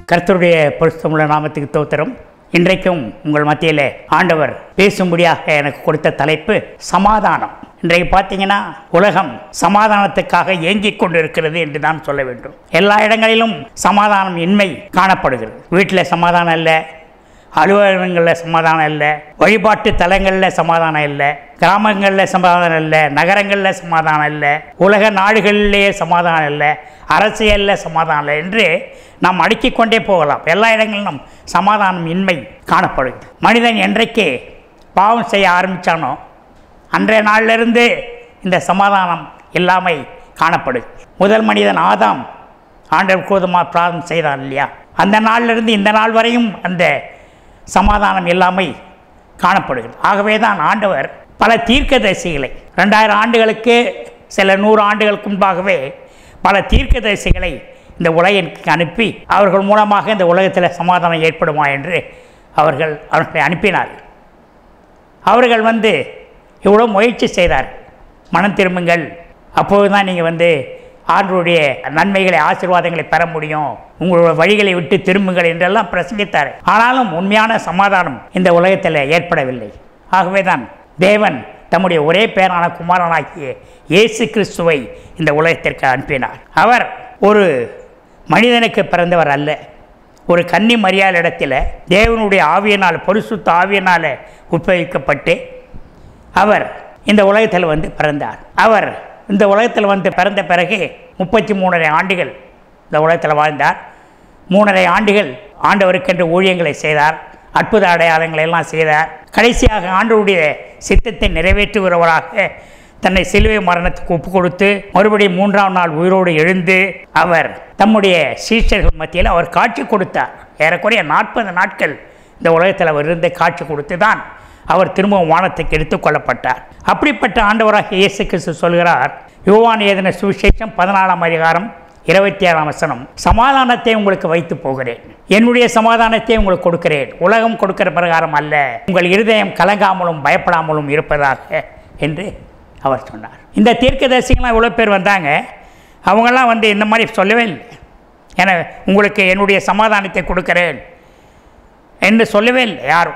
கர்த்தருடைய பரிசுத்தமுள்ள நாமத்துக்கு தோத்திரம் இன்றைக்கும் உங்கள் மத்தியில் ஆண்டவர் பேசும்படியாக எனக்கு கொடுத்த தலைப்பு சமாதானம் இன்றைக்கு பார்த்தீங்கன்னா உலகம் சமாதானத்துக்காக ஏங்கிக் கொண்டிருக்கிறது என்று தான் சொல்ல வேண்டும் எல்லா இடங்களிலும் சமாதானம் இன்மை காணப்படுகிறது வீட்டில் சமாதானம் இல்லை அலுவலகங்களில் சமாதானம் இல்லை வழிபாட்டு தலங்களில் சமாதானம் இல்லை கிராமங்களில் சமாதானம் இல்லை நகரங்களில் சமாதானம் இல்லை உலக நாடுகளிலேயே சமாதானம் இல்லை அரசியலில் சமாதானம் இல்லை என்று நாம் அடுக்கிக் கொண்டே போகலாம் எல்லா இடங்களிலும் சமாதானம் இன்மை காணப்படுகிறது மனிதன் என்றைக்கு பாவம் செய்ய ஆரம்பித்தானோ அன்றைய நாளிலிருந்து இந்த சமாதானம் இல்லாமை காணப்படுது முதல் மனிதன் ஆதாம் ஆண்டவர் கோதுமா பிரார்த்தனை செய்தான் இல்லையா அந்த நாளிலிருந்து இந்த நாள் வரையும் அந்த சமாதானம் இல்லாமை காணப்படுகிறது ஆகவே தான் ஆண்டவர் பல தீர்க்கதரிசிகளை ரெண்டாயிரம் ஆண்டுகளுக்கு சில நூறு ஆண்டுகளுக்கு முன்பாகவே பல தீர்க்கதரிசிகளை இந்த உலகிற்கு அனுப்பி அவர்கள் மூலமாக இந்த உலகத்தில் சமாதானம் ஏற்படுமா என்று அவர்கள் அவர்களை அனுப்பினார்கள் அவர்கள் வந்து இவ்வளோ முயற்சி செய்தார் மனம் திரும்புங்கள் அப்போது தான் நீங்கள் வந்து ஆண்டவருடைய நன்மைகளை ஆசீர்வாதங்களை பெற முடியும் உங்களோட வழிகளை விட்டு திரும்புங்கள் என்றெல்லாம் பிரசங்கித்தார் ஆனாலும் உண்மையான சமாதானம் இந்த உலகத்தில் ஏற்படவில்லை ஆகவே தான் தேவன் தம்முடைய ஒரே பேரான குமாரனாகிய இயேசு கிறிஸ்துவை இந்த உலகத்திற்கு அனுப்பினார் அவர் ஒரு மனிதனுக்கு பிறந்தவர் அல்ல ஒரு கன்னி மரியாதை இடத்துல தேவனுடைய ஆவியினால் பரிசுத்த ஆவியினால் உட்பவிக்கப்பட்டு அவர் இந்த உலகத்தில் வந்து பிறந்தார் அவர் இந்த உலகத்தில் வந்து பிறந்த பிறகு முப்பத்தி மூணரை ஆண்டுகள் இந்த உலகத்தில் வாழ்ந்தார் மூணரை ஆண்டுகள் ஆண்டவருக்கென்று ஊழியங்களை செய்தார் அற்புத அடையாளங்களை எல்லாம் செய்தார் கடைசியாக ஆண்டவருடைய சித்தத்தை நிறைவேற்றுகிறவராக தன்னை சிலுவை மரணத்துக்கு ஒப்பு கொடுத்து மறுபடியும் மூன்றாம் நாள் உயிரோடு எழுந்து அவர் தம்முடைய சீஷர்கள் மத்தியில் அவர் காட்சி கொடுத்தார் ஏறக்குறைய நாற்பது நாட்கள் இந்த உலகத்தில் அவர் இருந்து காட்சி கொடுத்து தான் அவர் திரும்பவும் வானத்துக்கு எடுத்துக்கொள்ளப்பட்டார் அப்படிப்பட்ட ஆண்டவராக இயேசு கிறிஸ்து சொல்கிறார் யோவான் ஏதன சுவிசேஷம் பதினாலாம் அதிகாரம் இருபத்தி ஏழாம் வசனம் சமாதானத்தை உங்களுக்கு வைத்து போகிறேன் என்னுடைய சமாதானத்தை உங்களுக்கு கொடுக்கிறேன் உலகம் கொடுக்கிற பிரகாரம் அல்ல உங்கள் இருதயம் கலங்காமலும் பயப்படாமலும் இருப்பதாக என்று அவர் சொன்னார் இந்த தீர்க்கதரிசிகள்லாம் இவ்வளோ பேர் வந்தாங்க அவங்கெல்லாம் வந்து இந்த மாதிரி சொல்லவே இல்லை என உங்களுக்கு என்னுடைய சமாதானத்தை கொடுக்கிறேன் என்று சொல்லவே இல்லை யாரும்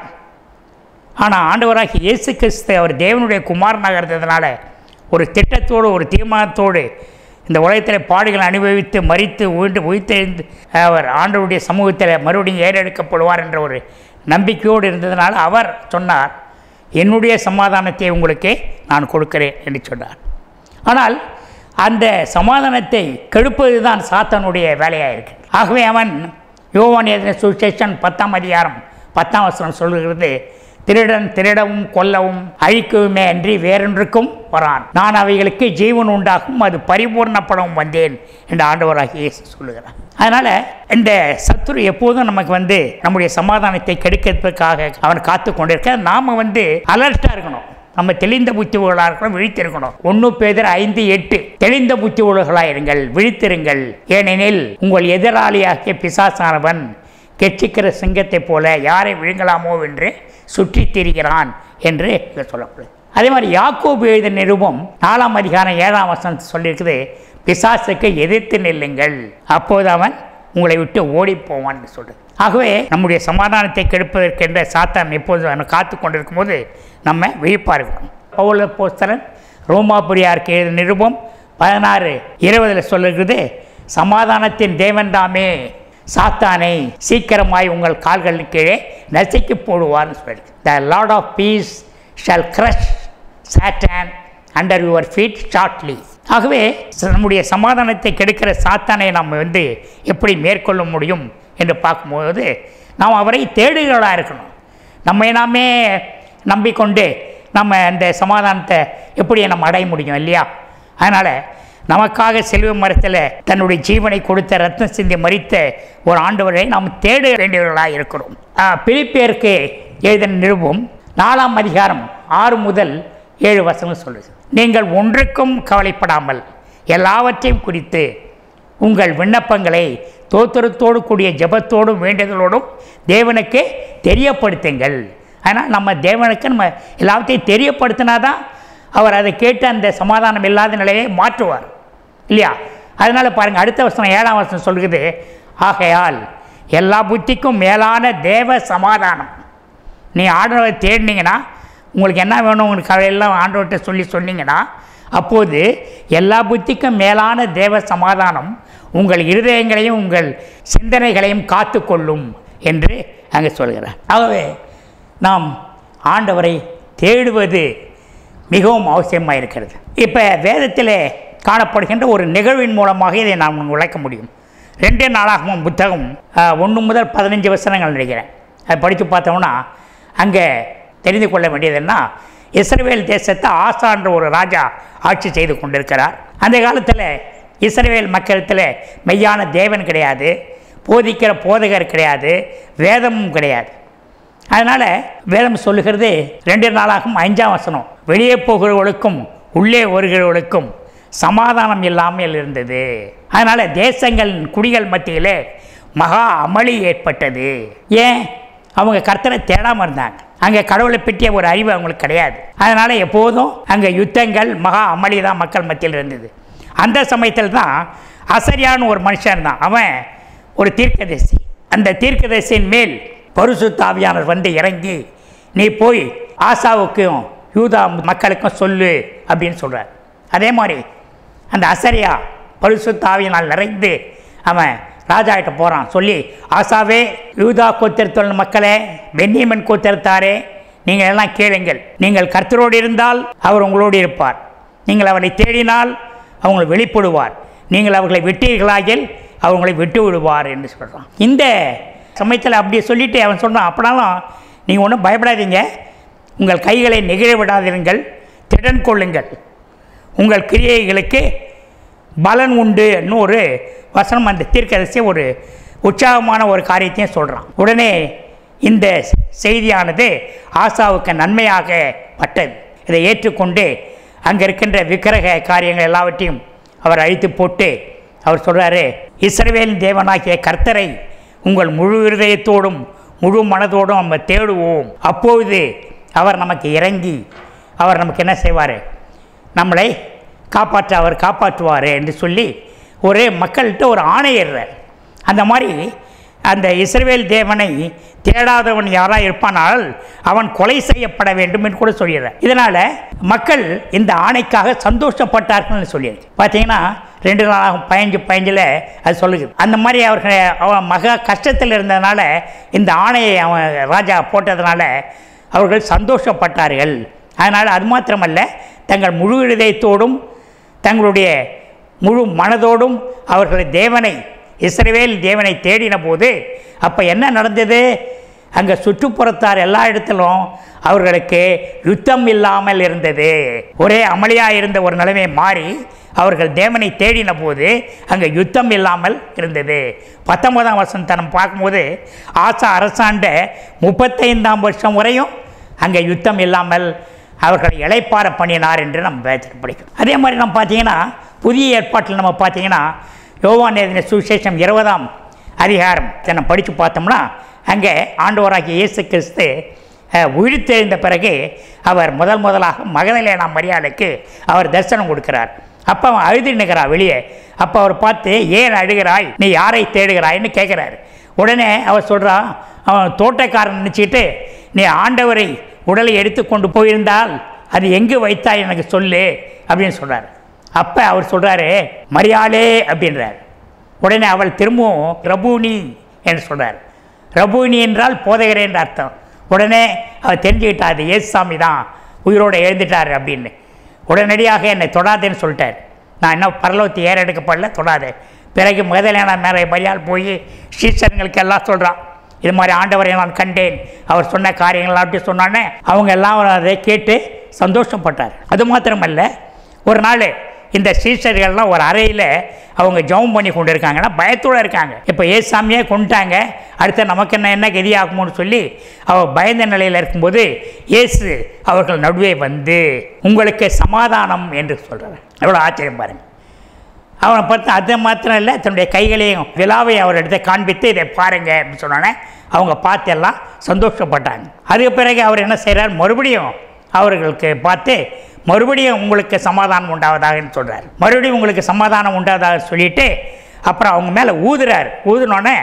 ஆனால் ஆண்டவராகி இயேசு கிறிஸ்து அவர் தேவனுடைய குமாரனாக இருந்ததுனால ஒரு திட்டத்தோடு ஒரு தீர்மானத்தோடு இந்த உலகத்தில் பாடுகள் அனுபவித்து மறித்து உயிர்ந்து உயிர்த்தெழுந்து அவர் ஆண்டவருடைய சமூகத்தில் மறுபடியும் ஏறெடுக்கப்படுவார் என்ற ஒரு நம்பிக்கையோடு இருந்ததுனால அவர் சொன்னார் என்னுடைய சமாதானத்தை உங்களுக்கு நான் கொடுக்கிறேன் என்று சொன்னார் ஆனால் அந்த சமாதானத்தை கெடுப்பது தான் சாத்தானுடைய வேலையாக இருக்கு ஆகவே அவன் யோவான் எதிர சுசேஷன் பத்தாம் அதிகாரம் பத்தாம் வசனம் சொல்லுகிறது திருடன் திருடவும் கொல்லவும் அழிக்கவுமே அன்றி வேறொன்றுக்கும் வரான் நான் அவைகளுக்கு ஜீவன் உண்டாகும் அது பரிபூர்ணப்படவும் வந்தேன் என்று ஆண்டவராக இயேசு சொல்லுகிறார் அதனால் இந்த சத்துரு எப்போதும் நமக்கு வந்து நம்முடைய சமாதானத்தை கெடுக்கிறதுக்காக அவன் காத்து கொண்டிருக்க நாம் வந்து அலர்ட்டாக இருக்கணும் நம்ம தெளிந்த புத்தி உள்ளாக இருக்கணும் விழித்திருக்கணும் ஒன்று பேதர் ஐந்து எட்டு தெளிந்த புத்தி உள்ளவர்களாக இருங்கள் விழித்திருங்கள் ஏனெனில் உங்கள் எதிராளியாகிய பிசாசானவன் கெச்சிக்கிற சிங்கத்தைப் போல யாரை விழுங்கலாமோ என்று சுற்றித் திரிகிறான் என்று இங்கே சொல்லப்படுது அதே மாதிரி யாக்கோபு எழுத நிருபம் நாலாம் அதிகாரம் ஏழாம் வசனத்தை சொல்லியிருக்குது பிசாசுக்கு எதிர்த்து நில்லுங்கள் அப்போது அவன் உங்களை விட்டு ஓடி போவான்னு சொல்லுது ஆகவே நம்முடைய சமாதானத்தை கெடுப்பதற்கென்ற சாத்தான் எப்போது அவனை காத்து கொண்டிருக்கும் போது நம்ம விழிப்பாக இருக்கணும் பவுல போஸ்தரன் ரோமாபுரியாருக்கு எழுத நிருபம் பதினாறு இருபதில் சொல்லுகிறது சமாதானத்தின் தேவன்தாமே சாத்தானை சீக்கிரமாய் உங்கள் கால்களின் கீழே நசுக்கி போடுவார்னு சொல்லி the Lord of peace shall crush Satan under your feet shortly ஆகவே நம்முடைய சமாதானத்தை கெடுக்கிற சாத்தானை நம்ம வந்து எப்படி மேற்கொள்ள முடியும் என்று பார்க்கும்போது நாம் அவரை தேடுகிறவளாக இருக்கணும் நம்மை நாமே நம்பிக்கொண்டு நம்ம அந்த சமாதானத்தை எப்படி நம்ம அடைய முடியும் இல்லையா அதனால் நமக்காக செல்வ மரத்தில் தன்னுடைய ஜீவனை கொடுத்த ரத்ன சிந்தி மறித்த ஒரு ஆண்டவரை நாம் தேட வேண்டியவர்களாக இருக்கிறோம் பிலிப்பியருக்கு எழுதின நிருபம் நாலாம் அதிகாரம் ஆறு முதல் ஏழு வசனம் சொல்லுது நீங்கள் ஒன்றுக்கும் கவலைப்படாமல் எல்லாவற்றையும் குறித்து உங்கள் விண்ணப்பங்களை தோத்திரத்தோடு கூடிய ஜபத்தோடும் வேண்டுதலோடும் தேவனுக்கு தெரியப்படுத்துங்கள் ஆனால் நம்ம தேவனுக்கு நம்ம எல்லாத்தையும் தெரியப்படுத்தினா தான் அவர் அதை கேட்டு அந்த சமாதானம் இல்லாத நிலையை மாற்றுவார் இல்லையா அதனால் பாருங்கள் அடுத்த வருஷம் ஏழாம் வருஷம் சொல்கிறது ஆகையால் எல்லா புத்திக்கும் மேலான தேவ சமாதானம் நீ ஆண்டவரை தேடினீங்கன்னா உங்களுக்கு என்ன வேணும் உங்களுக்கு அதையெல்லாம் ஆண்டவர்கிட்ட சொல்லி சொன்னீங்கன்னா அப்போது எல்லா புத்திக்கும் மேலான தேவ சமாதானம் உங்கள் இருதயங்களையும் உங்கள் சிந்தனைகளையும் காத்துக்கொள்ளும் என்று அங்கே சொல்கிறார் ஆகவே நாம் ஆண்டவரை தேடுவது மிகவும் அவசியமாக இருக்கிறது இப்போ வேதத்தில் காணப்படுகின்ற ஒரு நிகழ்வின் மூலமாக இதை நாம் விளக்க முடியும் ரெண்டே நாளாகவும் புத்தகம் ஒன்று முதல் பதினஞ்சு வசனங்கள் நினைக்கிறேன் அதை படித்து பார்த்தோம்னா அங்கே தெரிந்து கொள்ள வேண்டியதுன்னா இஸ்ரவேல் தேசத்தை ஆசான்ற ஒரு ராஜா ஆட்சி செய்து கொண்டிருக்கிறார் அந்த காலத்தில் இஸ்ரவேல் மக்களத்தில் மெய்யான தேவன் கிடையாது போதிக்கிற போதகர் கிடையாது வேதமும் கிடையாது அதனால் வேதம் சொல்லுகிறது ரெண்டு நாளாகும் அஞ்சாம் வசனம் வெளியே போகிறவர்களுக்கும் உள்ளே வருகிறவர்களுக்கும் சமாதானம் இல்லாமல் இருந்தது அதனால் தேசங்கள் குடிகள் மத்தியிலே மகா அமளி ஏற்பட்டது ஏன் அவங்க கர்த்தரை தேடாமல் இருந்தாங்க அங்கே கடவுளை பற்றிய ஒரு அறிவு அவங்களுக்கு கிடையாது அதனால் எப்போதும் அங்கே யுத்தங்கள் மகா அமளி தான் மக்கள் மத்தியில் இருந்தது அந்த சமயத்தில் தான் அசரியான்னு ஒரு மனுஷன் தான் அவன் ஒரு தீர்க்கதரிசி அந்த தீர்க்கதரிசியின் மேல் பரிசுத்தாவியானவர் வந்து இறங்கி நீ போய் ஆசாவுக்கும் யூதா மக்களுக்கும் சொல்லு அப்படின்னு சொல்கிறார் அதே மாதிரி அந்த அசரியா பரிசுத்தாவியினால் நிறைந்து அவன் ராஜா கிட்ட போகிறான் சொல்லி ஆசாவே யூதா கோத்திரத்தொழில் மக்களே பென்னியமன் கோத்திரத்தாரே நீங்கள் எல்லாம் கேளுங்கள் நீங்கள் கர்த்தரோடு இருந்தால் அவர் உங்களோடு இருப்பார் நீங்கள் அவரை தேடினால் அவங்களை வெளிப்படுவார் நீங்கள் அவர்களை விட்டீர்களாகில் அவங்களை விட்டு விடுவார் என்று சொல்கிறான் இந்த சமயத்தில் அப்படி சொல்லிட்டு அவன் சொல்கிறான் அப்படினாலும் நீங்கள் ஒன்றும் பயப்படாதீங்க உங்கள் கைகளை நெகிழ விடாதிருங்கள் திடன் கொள்ளுங்கள் உங்கள் கிரியைகளுக்கு பலன் உண்டுன்னு ஒரு வசனம் அந்த தீர்க்கதரிசி ஒரு உற்சாகமான ஒரு காரியத்தையும் சொல்கிறான் உடனே இந்த செய்தியானது ஆசாவுக்கு நன்மையாக பட்டது இதை ஏற்றுக்கொண்டு அங்கே இருக்கின்ற விக்கிரக காரியங்கள் எல்லாவற்றையும் அவர் அழித்து போட்டு அவர் சொல்கிறாரு இஸ்ரவேலின் தேவனாகிய கர்த்தரை உங்கள் முழு இருதயத்தோடும் முழு மனதோடும் நம்ம தேடுவோம் அப்பொழுது அவர் நமக்கு இறங்கி அவர் நமக்கு என்ன செய்வார் நம்மளை காப்பாற்ற அவர் காப்பாற்றுவார் என்று சொல்லி ஒரு மக்கள்கிட்ட ஒரு ஆணையிடுறார் அந்த மாதிரி அந்த இஸ்ரவேல் தேவனை தேடாதவன் யாராக இருப்பானால் அவன் கொலை செய்யப்பட வேண்டும் என்று கூட சொல்லிடுறார் இதனால் மக்கள் இந்த ஆணைக்காக சந்தோஷப்பட்டார்கள்னு சொல்லியிருக்கு பார்த்தீங்கன்னா ரெண்டு நாளாகும் பயஞ்சு பயஞ்சில் அது சொல்லுது அந்த மாதிரி அவர்கள் அவன் மக கஷ்டத்தில் இருந்ததுனால இந்த ஆணையை அவன் ராஜா போட்டதுனால அவர்கள் சந்தோஷப்பட்டார்கள் அதனால் அது மாத்திரமல்ல தங்கள் முழு இதயத்தோடும் தங்களுடைய முழு மனதோடும் அவர்கள் தேவனை இஸ்ரவேல் தேவனை தேடின போது அப்போ என்ன நடந்தது அங்கே சுற்றுப்புறத்தார் எல்லா இடத்திலும் அவர்களுக்கு யுத்தம் இல்லாமல் இருந்தது ஒரே அமளியாக இருந்த ஒரு நிலைமை மாறி அவர்கள் தேவனை தேடின போது அங்கே யுத்தம் இல்லாமல் இருந்தது பத்தொன்பதாம் வருஷம் தனம் பார்க்கும்போது ஆசா அரசாண்ட முப்பத்தைந்தாம் வருஷம் வரையும் அங்கே யுத்தம் இல்லாமல் அவர்களை இளைப்பார பண்ணினார் என்று நம்ம வேதத்தில் படிக்கிறோம் அதே மாதிரி நம்ம பார்த்தீங்கன்னா புதிய ஏற்பாட்டில் நம்ம பார்த்தீங்கன்னா யோவான் எழுதின சுவிசேஷம் இருபதாம் அதிகாரம் இதை நம்ம படித்து பார்த்தோம்னா அங்கே ஆண்டவராகிய இயேசு கிறிஸ்து அஹ், உயிர்த்தெழுந்த பிறகு அவர் முதல் முதலாக மகதலேனா மரியாதைக்கு அவர் தரிசனம் கொடுக்கிறார் அப்போ அவன் அழுது நிற்கிறான் வெளியே அப்போ அவர் பார்த்து ஏன் அழுகிறாய் நீ யாரை தேடுகிறாய்ன்னு கேட்குறாரு உடனே அவர் சொல்கிறான் அவன் தோட்டக்காரன் நினச்சிக்கிட்டு நீ ஆண்டவரை உடலை எடுத்து கொண்டு போயிருந்தால் அது எங்கு வைத்தாய் எனக்கு சொல்லு அப்படின்னு சொல்கிறார் அப்போ அவர் சொல்கிறாரு மரியாளே அப்படின்றார் உடனே அவள் திரும்பவும் ரபூனி என்று சொல்கிறார் ரபூனி என்றால் போதகரே என்ற அர்த்தம் உடனே அவர் தெரிஞ்சுக்கிட்டா அது ஏசுசாமி தான் உயிரோடு எழுந்துட்டார் அப்படின்னு உடனடியாக என்னை தொடாதேன்னு சொல்லிட்டார் நான் இன்னும் பரலோகத்தை ஏறெடுக்கப்படல தொடாதே பிறகு முதலான மேலே மரியாள் போய் ஸ்ரீசர்களுக்கு எல்லாம் சொல்கிறான் இது மாதிரி ஆண்டவரை நான் கண்டேன் அவர் சொன்ன காரியங்கள் அப்படி சொன்னானே அவங்க எல்லாம் அதை கேட்டு சந்தோஷப்பட்டார் அது மாத்திரமல்ல ஒரு நாள் இந்த ஸ்ரீசர்கள்லாம் ஒரு அறையில் அவங்க ஜெபம் பண்ணி கொண்டு இருக்காங்கன்னா பயத்தோடு இருக்காங்க இப்போ ஏசாமியே கொண்டுட்டாங்க அடுத்து நமக்கு என்ன என்ன கதி ஆகுமோன்னு சொல்லி அவள் பயந்த நிலையில் இருக்கும்போது இயேசு அவர்கள் நடுவே வந்து உங்களுக்கு சமாதானம் என்று சொல்கிறார் எவ்வளோ ஆச்சரியம் பாருங்க அவனை பார்த்து அது மாத்திரம் இல்லை தன்னுடைய கைகளையும் விழாவை அவர் எடுத்து காண்பித்து இதை பாருங்க அப்படின்னு சொன்னோன்னே அவங்க பார்த்து எல்லாம் சந்தோஷப்பட்டாங்க அதுக்கு பிறகு அவர் என்ன செய்கிறார் மறுபடியும் அவர்களுக்கு பார்த்து மறுபடியும் உங்களுக்கு சமாதானம் உண்டாவதாகன்னு சொல்கிறார் மறுபடியும் உங்களுக்கு சமாதானம் உண்டாவதாக சொல்லிட்டு அப்புறம் அவங்க மேலே ஊதுறார் ஊதுனோடனே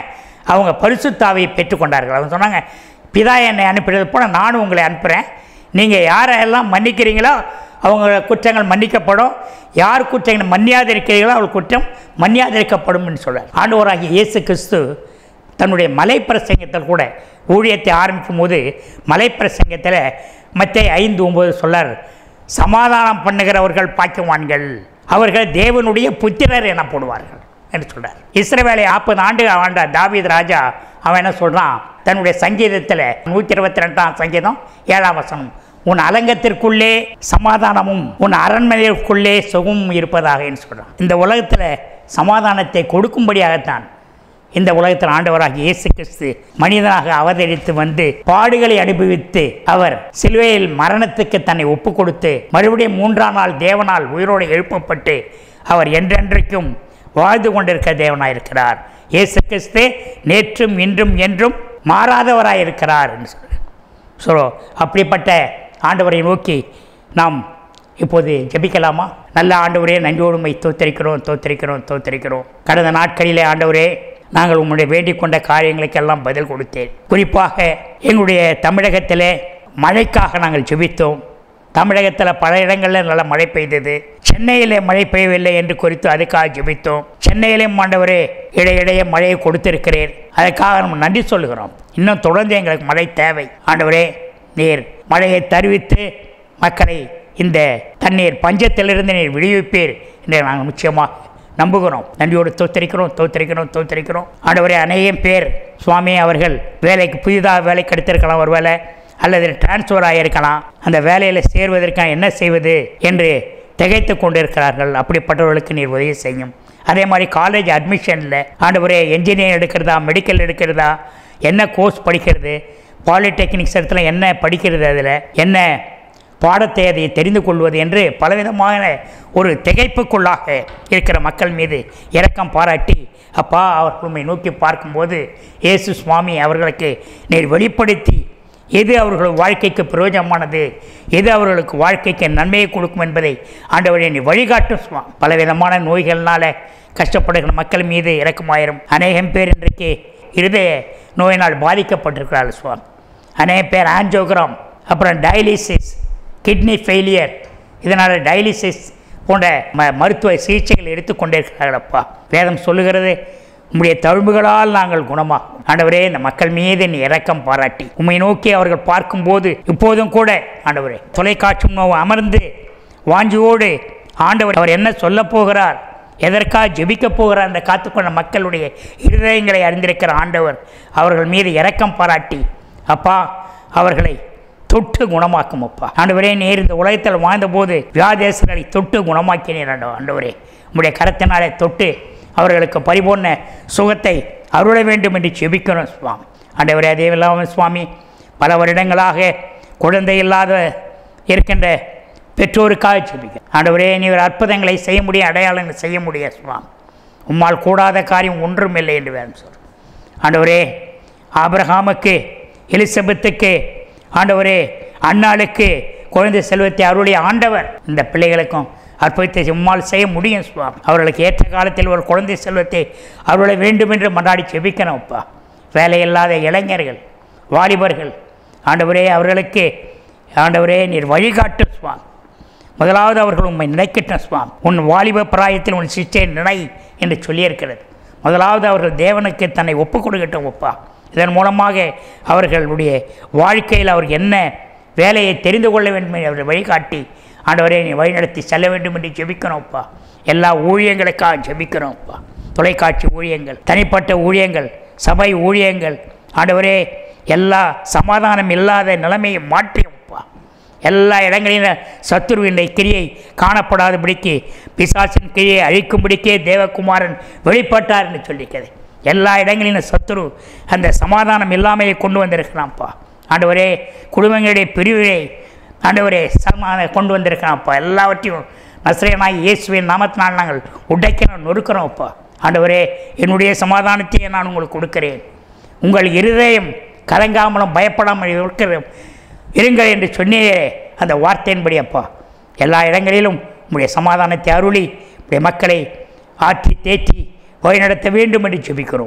அவங்க பரிசுத்தாவை பெற்றுக்கொண்டார்கள் அவங்க சொன்னாங்க பிதா என்னை அனுப்பினது போல நானும் உங்களை அனுப்புகிறேன் நீங்கள் யாரெல்லாம் மன்னிக்கிறீங்களோ அவங்க குற்றங்கள் மன்னிக்கப்படும் யார் குற்றங்கள் மன்னியாதிருக்கிறீர்களோ அவள் குற்றம் மன்னியாதிருக்கப்படும் என்று சொல்றார் ஆண்டவராகிய இயேசு கிறிஸ்து தன்னுடைய மலைப்பிரசங்கத்தில் கூட ஊழியத்தை ஆரம்பிக்கும் போது மலைப்பிரசங்கத்தில் மத்திய ஐந்து ஒன்பது சொல்லார் சமாதானம் பண்ணுகிறவர்கள் பாக்கியவான்கள் அவர்கள் தேவனுடைய புத்திரர் எனப்படுவார்கள் என்று சொல்றார் இஸ்ரவேலை நாற்பது ஆண்டு ஆண்ட தாவீது ராஜா அவன் என்ன சொல்றான் தன்னுடைய சங்கீதத்தில் நூற்றி இருபத்தி ரெண்டாம் சங்கீதம் ஏழாம் வசனம் உன் அலங்கத்திற்குள்ளே சமாதானமும் உன் அரண்மனைக்குள்ளே சுகமும் இருப்பதாக என்று சொல்றான் இந்த உலகத்தில் சமாதானத்தை கொடுக்கும்படியாகத்தான் இந்த உலகத்தில் ஆண்டவராகிய இயேசு கிறிஸ்து மனிதனாக அவதரித்து வந்து பாடுகளை அனுபவித்து அவர் சிலுவையில் மரணத்துக்கு தன்னை ஒப்பு கொடுத்து மறுபடியும் மூன்றாம் நாள் தேவனால் உயிரோடு எழுப்பப்பட்டு அவர் என்றென்றைக்கும் வாழ்ந்து கொண்டிருக்க தேவனாயிருக்கிறார் இயேசு கிறிஸ்து நேற்றும் இன்றும் என்றும் மாறாதவராயிருக்கிறார் என்று சொல்கிறார் ஸோ அப்படிப்பட்ட ஆண்டவரை நோக்கி நாம் இப்போது ஜெபிக்கலாமா நல்ல ஆண்டவரே நன்றியோடு உம்மை தோத்தரிக்கிறோம் தோத்தரிக்கிறோம் தோத்தரிக்கிறோம் கடந்த நாட்களிலே ஆண்டவரே நாங்கள் உம்முடைய வேண்டிக் கொண்ட காரியங்களுக்கெல்லாம் பதில் கொடுத்தேன் குறிப்பாக எங்களுடைய தமிழகத்திலே மழைக்காக நாங்கள் ஜெபித்தோம் தமிழகத்தில் பல இடங்களில் நல்ல மழை பெய்தது சென்னையிலே மழை பெய்யவில்லை என்று குறித்து அதுக்காக ஜெபித்தோம் சென்னையிலே ஆண்டவரே இடையிடையே மழையை கொடுத்திருக்கிறேன் அதற்காக நம்ம நன்றி சொல்லுகிறோம் இன்னும் தொடர்ந்து எங்களுக்கு மழை தேவை ஆண்டவரே நீர் மழையை தருவித்து மக்களை இந்த தண்ணீர் பஞ்சத்திலிருந்து நீர் விடுவிப்பீர் என்று நாங்கள் நிச்சயமாக நம்புகிறோம் நன்றியோடு தோத்தரிக்கிறோம் தோத்தரிக்கிறோம் தோத்தரிக்கிறோம் ஆண்டவரே அநேகம் பேர் சுவாமி அவர்கள் வேலைக்கு புதிதாக வேலை கிடைத்திருக்கலாம் ஒரு வேலை அல்லது டிரான்ஸ்ஃபர் ஆகியிருக்கலாம் அந்த வேலையில் சேர்வதற்காக என்ன செய்வது என்று திகைத்து கொண்டிருக்கிறார்கள் அப்படிப்பட்டவர்களுக்கு நீர் உதவி செய்யும் அதே மாதிரி காலேஜ் அட்மிஷனில் ஆண்டவரே என்ஜினியரிங் எடுக்கிறதா மெடிக்கல் எடுக்கிறதா என்ன கோர்ஸ் படிக்கிறது பாலிடெக்னிக்ஸ் இடத்துல என்ன படிக்கிறது அதில் என்ன பாடத்தை அதை தெரிந்து கொள்வது என்று பலவிதமான ஒரு திகைப்புக்குள்ளாக இருக்கிற மக்கள் மீது இரக்கம் பாராட்டி அப்பா அவர்கள் உம்மை நோக்கி பார்க்கும்போது இயேசு சுவாமி அவர்களுக்கு நீர் வெளிப்படுத்தி எது அவர்கள் வாழ்க்கைக்கு பிரயோஜனமானது எது அவர்களுக்கு வாழ்க்கைக்கு நன்மையை கொடுக்கும் என்பதை ஆண்டவரை நீ வழிகாட்டும் சுவாமி பலவிதமான நோய்கள்னால கஷ்டப்படுகிற மக்கள் மீது இறக்கமாயிரும் அநேகம் பேர் இன்றைக்கு இருதய நோயினால் பாதிக்கப்பட்டிருக்கிறார்கள் சுவாமி அநேக பேர் ஆன்ஜோகிராம் அப்புறம் டயாலிசிஸ் கிட்னி ஃபெயிலியர் இதனால் டயாலிசிஸ் போன்ற ம மருத்துவ சிகிச்சைகள் எடுத்துக்கொண்டிருக்கிறார்களப்பா வேதம் சொல்லுகிறது உம்முடைய தழும்புகளால் நாங்கள் குணமாகும் ஆண்டவரே இந்த மக்கள் மீது நீ இரக்கம் பாராட்டி உம்மை நோக்கி அவர்கள் பார்க்கும்போது இப்போதும் கூட ஆண்டவரே தொலைக்காட்சி முன் அமர்ந்து வாஞ்சியோடு ஆண்டவர் அவர் என்ன சொல்லப் போகிறார் எதற்காக ஜெபிக்கப் போகிறார் அந்த காத்துக்கொண்ட மக்களுடைய இருதயங்களை அறிந்திருக்கிற ஆண்டவர் அவர்கள் மீது இரக்கம் பாராட்டி அப்பா அவர்களை தொட்டு குணமாக்கும் அப்பா ஆண்டவரே நீர் இந்த உலகத்தில் வாழ்ந்தபோது வியாதேசங்களை தொட்டு குணமாக்கினீர் ஆண்டவ ஆண்டவரே உம்முடைய கரத்தினாலே தொட்டு அவர்களுக்கு பரிபூர்ண சுகத்தை அருள வேண்டும் என்று செபிக்கிறோம் சுவாமி ஆண்டவரே அதே இல்லாமல் சுவாமி பல வருடங்களாக குழந்தை இல்லாத இருக்கின்ற பெற்றோருக்காக செபிக்க ஆண்டவரே நீர் அற்புதங்களை செய்ய முடியும் அடையாளங்களை செய்ய முடியும் சுவாமி உம்மால் கூடாத காரியம் ஒன்றும் இல்லை என்று வேணும் சொல் ஆண்டவரே ஆபிரகாமுக்கு எலிசபெத்துக்கு ஆண்டவரே அன்னாளுக்கு குழந்தை செல்வத்தை அருளிய ஆண்டவர் இந்த பிள்ளைகளுக்கும் அற்புதத்தை உம்மால் செய்ய முடியும் சுவாமி அவர்களுக்கு ஏற்ற காலத்தில் ஒரு குழந்தை செல்வத்தை அருள வேண்டும் என்று மன்றாடி செபிக்கணும் அப்பா வேலையில்லாத இளைஞர்கள் வாலிபர்கள் ஆண்டவரே அவர்களுக்கு ஆண்டவரே நீர் வழிகாட்டு சுவாமி முதலாவது அவர்கள் உண்மை நினைக்கட்டும் சுவாமி உன் வாலிப பிராயத்தில் உன் சிஷ்டை நினை என்று சொல்லியிருக்கிறது முதலாவது அவர்கள் தேவனுக்கு தன்னை ஒப்பு கொடுக்கட்டும் ஒப்பா இதன் மூலமாக அவர்களுடைய வாழ்க்கையில் அவர் என்ன வேலையை தெரிந்து கொள்ள வேண்டும் என்று அவர்கள் வழிகாட்டி ஆண்டவரே நீ வழிநடத்தி செல்ல வேண்டும் என்று ஜெபிக்கிறோம்ப்பா எல்லா ஊழியங்களுக்காக ஜெபிக்கிறோம்ப்பா தொலைக்காட்சி ஊழியங்கள் தனிப்பட்ட ஊழியங்கள் சபை ஊழியங்கள் ஆண்டவரே எல்லா சமாதானம் இல்லாத நிலைமையை மாற்றியும்ப்பா எல்லா இடங்களிலும் சத்துருவினுடைய கிரியை காணப்படாதபடிக்கு பிசாசின் கிரியை அழிக்கும்படிக்கே தேவகுமாரன் வெளிப்பட்டார் என்று சொல்லிக்கிறது எல்லா இடங்களிலும் சத்துரு அந்த சமாதானம் இல்லாமையை கொண்டு வந்திருக்கிறான்ப்பா ஆண்டவரே குடும்பங்களுடைய பிரிவினை ஆண்டவரே சமான கொண்டு வந்திருக்கிறான்ப்பா எல்லாவற்றையும் நஸ்ரேனாய் இயேசுவின் நாமத்தினால் நாங்கள் உடைக்கிறோம் நொறுக்கிறோம்ப்பா ஆண்டவரே என்னுடைய சமாதானத்தையே நான் உங்களுக்கு கொடுக்கிறேன் உங்கள் இருதயம் கலங்காமலும் பயப்படாமல் இருக்கிற இருங்கள் என்று சொன்னீரே அந்த வார்த்தையின்படி அப்பா எல்லா இடங்களிலும் உங்களுடைய சமாதானத்தை அருளி உடைய மக்களை ஆற்றி தேற்றி வழிநடத்த வேண்டும் என்று ஜெபிக்கிறோம்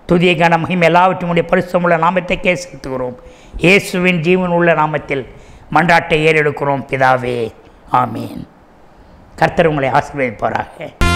துதிய கன மகிமை எல்லாவற்றும் உடைய பரிசுத்தமுள்ள நாமத்தைக்கே செலுத்துகிறோம் இயேசுவின் ஜீவன் உள்ள நாமத்தில் மன்றாட்டை ஏறெடுக்கிறோம் பிதாவே ஆமீன் கர்த்தர் உங்களை ஆசீர்வதிப்பாராக